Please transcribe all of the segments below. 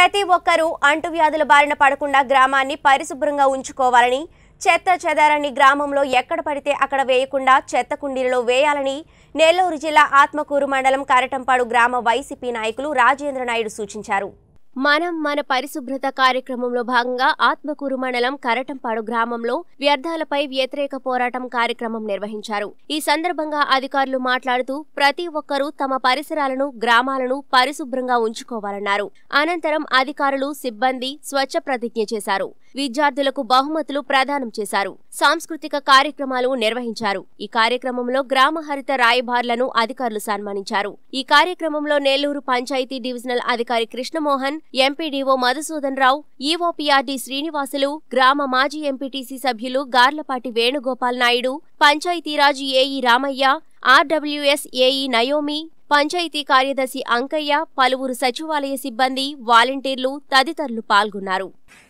ప్రతి ఒక్కరూ అంటువ్యాధుల బారిన పడకుండా గ్రామాన్ని పరిశుభ్రంగా ఉంచుకోవాలని చెత్త చెదారాన్ని గ్రామంలో ఎక్కడ పడితే అక్కడ వేయకుండా చెత్త కుండీలలో వేయాలని నెల్లూరు జిల్లా ఆత్మకూరు మండలం కరటంపాడు గ్రామ వైసీపీ నాయకులు రాజేంద్ర నాయుడు సూచించారు మనం మన పరిశుభ్రత కార్యక్రమంలో భాగంగా ఆత్మకూరు మండలం కరటంపాడు గ్రామంలో వ్యర్థాలపై వ్యతిరేక పోరాటం కార్యక్రమం నిర్వహించారు ఈ సందర్భంగా అధికారులు మాట్లాడుతూ ప్రతి ఒక్కరూ తమ పరిసరాలను గ్రామాలను పరిశుభ్రంగా ఉంచుకోవాలన్నారు అనంతరం అధికారులు సిబ్బంది స్వచ్ఛ ప్రతిజ్ఞ చేశారు విద్యార్థులకు బహుమతులు ప్రదానం చేశారు సాంస్కృతిక కార్యక్రమాలు నిర్వహించారు ఈ కార్యక్రమంలో గ్రామ హరిత రాయబార్లను అధికారులు సన్మానించారు ఈ కార్యక్రమంలో నెల్లూరు పంచాయతీ డివిజనల్ అధికారి కృష్ణమోహన్ ఎంపీడీఓ మధుసూదన్ రావు ఈవోపీఆర్డీ శ్రీనివాసులు గ్రామ మాజీ ఎంపీటీసీ సభ్యులు Garlapati Venugopal Naidu Panchayati Raj AE Ramaiah RWS AE Naomi panchayat కార్యదర్శి అంకయ్య పలువురు సచివాలయ సిబ్బంది వాలంటీర్లు తదితరులు పాల్గొన్నారు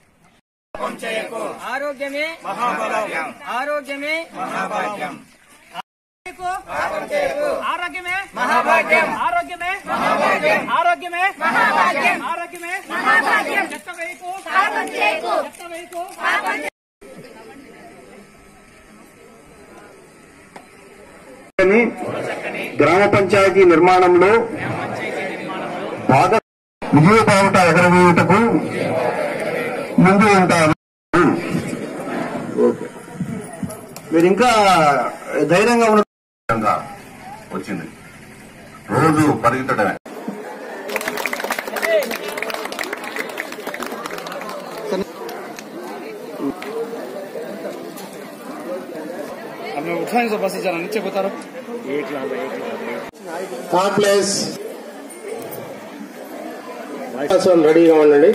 ఆరోగ్యమే మహాభాగ్యం ఆరోగ్యమే మహాభాగ్యం ఆరోగ్యమే మహాభాగ్యం ఆరోగ్యమే మహాభాగ్యం ఆరోగ్యమే మహాభాగ్యం ఆరోగ్యమే మహాభాగ్యం చెత్త వేయకు చెత్త వేయకు అని గ్రామ పంచాయతీ నిర్మాణంలో బాగా విజయ బావుట ఎగరవేయుటకు ముందు ఉంటారు ఓకే. మీరు ఇంకా ధైర్యంగా ఉన్న విధంగా వచ్చింది రోజు పరిగెత్తడమే ଆମେ ଉଠାଣି ସବୁ ବସି ଜାନା ନିଚେ ବତାର కాంప్లెక్స్ రెడీగా ఉండండి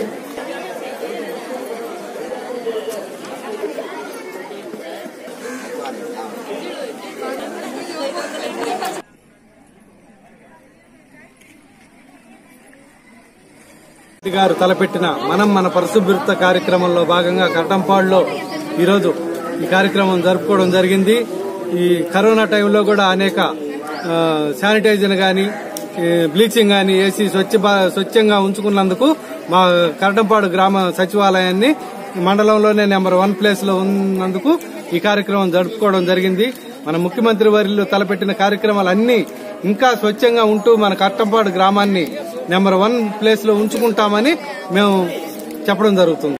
రెడ్డి గారు తలపెట్టిన మనం మన పరిశుభ్రత కార్యక్రమంలో భాగంగా కట్టంపాడులో ఈరోజు ఈ కార్యక్రమం జరుపుకోవడం జరిగింది ఈ కరోనా టైంలో కూడా అనేక ఆ, శానిటైజర్ గాని ఈ బ్లీచింగ్ గాని వేసి స్వచ్ఛ భా- స్వచ్ఛంగా ఉంచుకున్నందుకు మా కరటంపాడు గ్రామ సచివాలయాన్ని మండలంలోనే నెంబర్ వన్ ప్లేస్ లో ఉన్నందుకు ఈ కార్యక్రమం జరుపుకోవడం జరిగింది మన ముఖ్యమంత్రి వర్యులు తలపెట్టిన కార్యక్రమాలన్నీ ఇంకా స్వచ్ఛంగా ఉంటూ మన కట్టంపాడు గ్రామాన్ని నెంబర్ వన్ ప్లేస్ లో ఉంచుకుంటామని మేము చెప్పడం జరుగుతుంది